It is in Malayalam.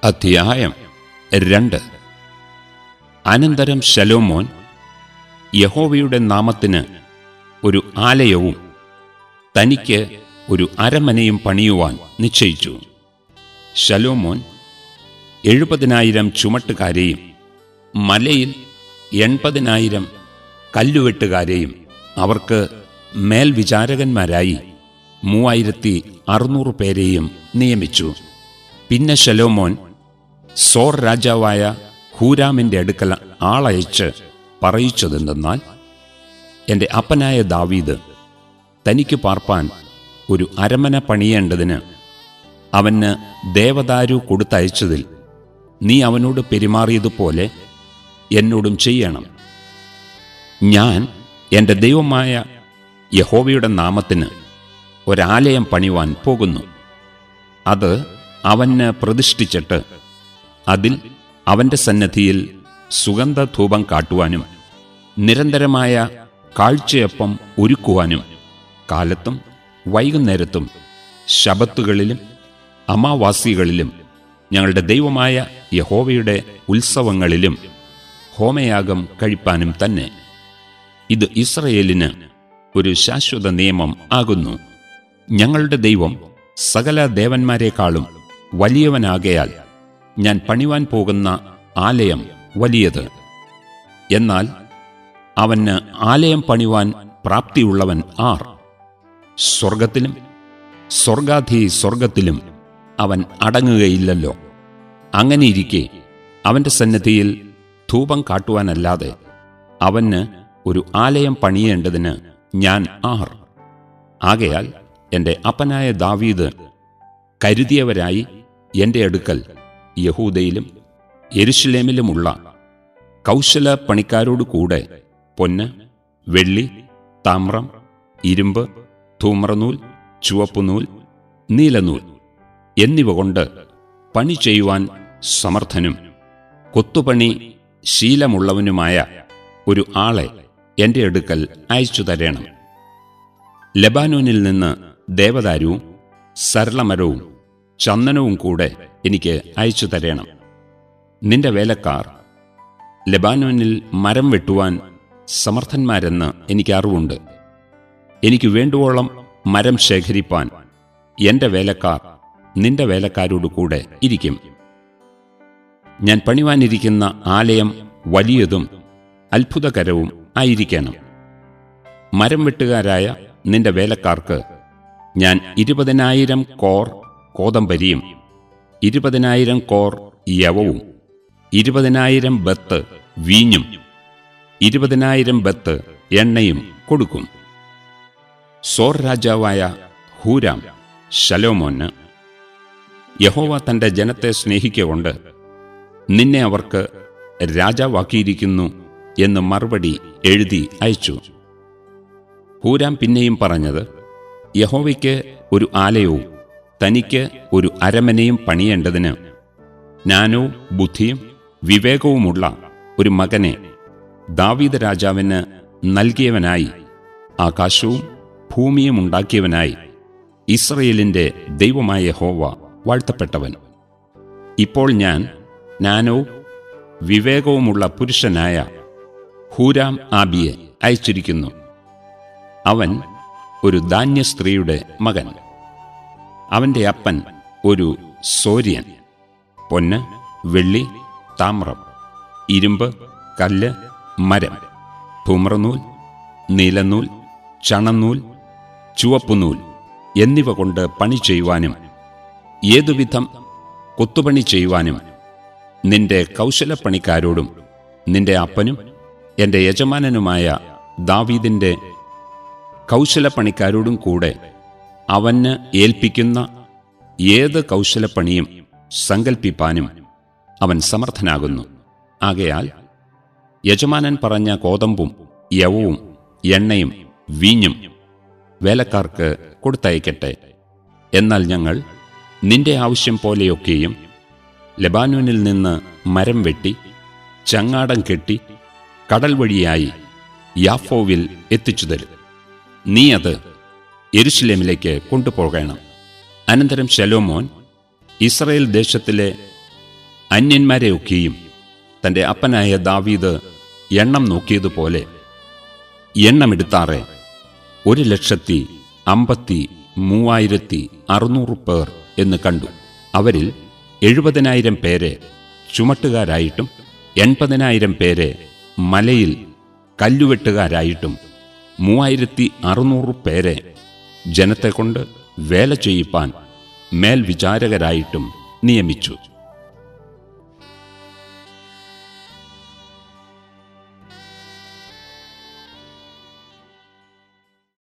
അധ്യായം രണ്ട് അനന്തരം ശലോമോൻ യഹോവയുടെ നാമത്തിന് ഒരു ആലയവും തനിക്ക് ഒരു അരമനയും പണിയുവാൻ നിശ്ചയിച്ചു ശലോമോൻ എഴുപതിനായിരം ചുമട്ടുകാരെയും മലയിൽ എൺപതിനായിരം കല്ലുവെട്ടുകാരെയും അവർക്ക് മേൽവിചാരകന്മാരായി മൂവായിരത്തി അറുന്നൂറ് പേരെയും നിയമിച്ചു പിന്നെ ശലോമോൻ സോർ രാജാവായ ഹൂരാമിന്റെ അടുക്കൽ ആളയച്ച് പറയിച്ചതെന്തെന്നാൽ എന്റെ അപ്പനായ ദാവീദ് തനിക്ക് പാർപ്പാൻ ഒരു അരമന പണിയേണ്ടതിന് അവന് ദേവദാരു കൊടുത്തയച്ചതിൽ നീ അവനോട് പെരുമാറിയതുപോലെ എന്നോടും ചെയ്യണം ഞാൻ എൻ്റെ ദൈവമായ യഹോവയുടെ നാമത്തിന് ഒരാലയം പണിവാൻ പോകുന്നു അത് അവന് പ്രതിഷ്ഠിച്ചിട്ട് അതിൽ അവന്റെ സന്നദ്ധിയിൽ സുഗന്ധധൂപം കാട്ടുവാനും നിരന്തരമായ കാഴ്ചയപ്പം ഒരുക്കുവാനും കാലത്തും വൈകുന്നേരത്തും ശബത്തുകളിലും അമാവാസികളിലും ഞങ്ങളുടെ ദൈവമായ യഹോവയുടെ ഉത്സവങ്ങളിലും ഹോമയാഗം കഴിപ്പാനും തന്നെ ഇത് ഇസ്രയേലിന് ഒരു ശാശ്വത നിയമം ആകുന്നു ഞങ്ങളുടെ ദൈവം സകല ദേവന്മാരെക്കാളും വലിയവനാകയാൽ ഞാൻ പണിവാൻ പോകുന്ന ആലയം വലിയത് എന്നാൽ അവന് ആലയം പണിവാൻ പ്രാപ്തിയുള്ളവൻ ആർ സ്വർഗത്തിലും സ്വർഗാധി സ്വർഗത്തിലും അവൻ അടങ്ങുകയില്ലല്ലോ അങ്ങനെയിരിക്കെ അവന്റെ സന്നദ്ധിയിൽ ധൂപം കാട്ടുവാനല്ലാതെ അവന് ഒരു ആലയം പണിയേണ്ടതിന് ഞാൻ ആർ ആകയാൽ എൻ്റെ അപ്പനായ ദാവീദ് കരുതിയവരായി എൻ്റെ അടുക്കൽ യഹൂദയിലും യെരുഷലേമിലുമുള്ള കൗശല പണിക്കാരോടു കൂടെ പൊന്ന് വെള്ളി താമ്രം ഇരുമ്പ് ധൂമ്രനൂൽ ചുവപ്പുനൂൽ നീലനൂൽ എന്നിവ കൊണ്ട് പണി ചെയ്യുവാൻ സമർത്ഥനും കൊത്തുപണി ശീലമുള്ളവനുമായ ഒരു ആളെ എൻ്റെ അടുക്കൽ അയച്ചു തരേണം ലബാനോനിൽ നിന്ന് ദേവദാരുവും സരളമരവും ചന്ദനവും കൂടെ എനിക്ക് അയച്ചു തരേണം നിന്റെ വേലക്കാർ ലബാനോനിൽ മരം വെട്ടുവാൻ സമർത്ഥന്മാരെന്ന് എനിക്ക് അറിവുണ്ട് എനിക്ക് വേണ്ടുവോളം മരം ശേഖരിപ്പാൻ എന്റെ വേലക്കാർ നിന്റെ വേലക്കാരോട് കൂടെ ഇരിക്കും ഞാൻ പണിവാനിരിക്കുന്ന ആലയം വലിയതും അത്ഭുതകരവും ആയിരിക്കണം മരം വെട്ടുകാരായ നിന്റെ വേലക്കാർക്ക് ഞാൻ ഇരുപതിനായിരം കോർ കോതമ്പരിയും ഇരുപതിനായിരം കോർ യവവും ഇരുപതിനായിരം ബത്ത് വീഞ്ഞും ഇരുപതിനായിരം ബത്ത് എണ്ണയും കൊടുക്കും സോർ രാജാവായ ഹൂരാം ശലോമോന് യഹോവ തന്റെ ജനത്തെ സ്നേഹിക്കൊണ്ട് നിന്നെ അവർക്ക് രാജാവാക്കിയിരിക്കുന്നു എന്ന് മറുപടി എഴുതി അയച്ചു ഹൂരാം പിന്നെയും പറഞ്ഞത് യഹോവയ്ക്ക് ഒരു ആലയവും തനിക്ക് ഒരു അരമനയും പണിയേണ്ടതിന് ജ്ഞാനവും ബുദ്ധിയും വിവേകവുമുള്ള ഒരു മകനെ ദാവീദ രാജാവിന് നൽകിയവനായി ആകാശവും ഭൂമിയും ഉണ്ടാക്കിയവനായി ഇസ്രയേലിന്റെ ദൈവമായ ഹോവ വാഴ്ത്തപ്പെട്ടവൻ ഇപ്പോൾ ഞാൻ ജ്ഞാനവും വിവേകവുമുള്ള പുരുഷനായ ഹൂരാം ആബിയെ അയച്ചിരിക്കുന്നു അവൻ ഒരു ധാന്യ സ്ത്രീയുടെ മകൻ അവന്റെ അപ്പൻ ഒരു സോര്യൻ പൊന്ന് വെള്ളി താമ്രം ഇരുമ്പ് കല്ല് മരം ധൂമ്രനൂൽ നീലനൂൽ ചണനൂൽ ചുവപ്പുനൂൽ എന്നിവ കൊണ്ട് പണി ചെയ്യുവാനും ഏതുവിധം കൊത്തുപണി ചെയ്യുവാനും നിന്റെ കൗശലപ്പണിക്കാരോടും നിന്റെ അപ്പനും എന്റെ യജമാനനുമായ ദാവീദിന്റെ കൗശലപ്പണിക്കാരോടും കൂടെ അവന് ഏൽപ്പിക്കുന്ന ഏത് കൗശലപ്പണിയും സങ്കൽപ്പിപ്പാനും അവൻ സമർത്ഥനാകുന്നു ആകയാൽ യജമാനൻ പറഞ്ഞ കോതമ്പും യവവും എണ്ണയും വീഞ്ഞും വേലക്കാർക്ക് കൊടുത്തയക്കട്ടെ എന്നാൽ ഞങ്ങൾ നിന്റെ ആവശ്യം പോലെയൊക്കെയും ലബാനോനിൽ നിന്ന് മരം വെട്ടി ചങ്ങാടം കെട്ടി കടൽ വഴിയായി യാഫോവിൽ എത്തിച്ചു തരും നീ അത് യെരുശലേമിലേക്ക് കൊണ്ടുപോകണം അനന്തരം ശലോമോൻ ഇസ്രയേൽ ദേശത്തിലെ അന്യന്മാരെയൊക്കെയും തന്റെ അപ്പനായ ദാവീദ് എണ്ണം നോക്കിയതുപോലെ എണ്ണമെടുത്താറെ ഒരു ലക്ഷത്തി അമ്പത്തി മൂവായിരത്തി അറുന്നൂറ് പേർ എന്ന് കണ്ടു അവരിൽ എഴുപതിനായിരം പേരെ ചുമട്ടുകാരായിട്ടും എൺപതിനായിരം പേരെ മലയിൽ കല്ലുവെട്ടുകാരായിട്ടും മൂവായിരത്തി അറുന്നൂറ് പേരെ ജനത്തെക്കൊണ്ട് വേല ചെയ്യിപ്പാൻ മേൽവിചാരകരായിട്ടും നിയമിച്ചു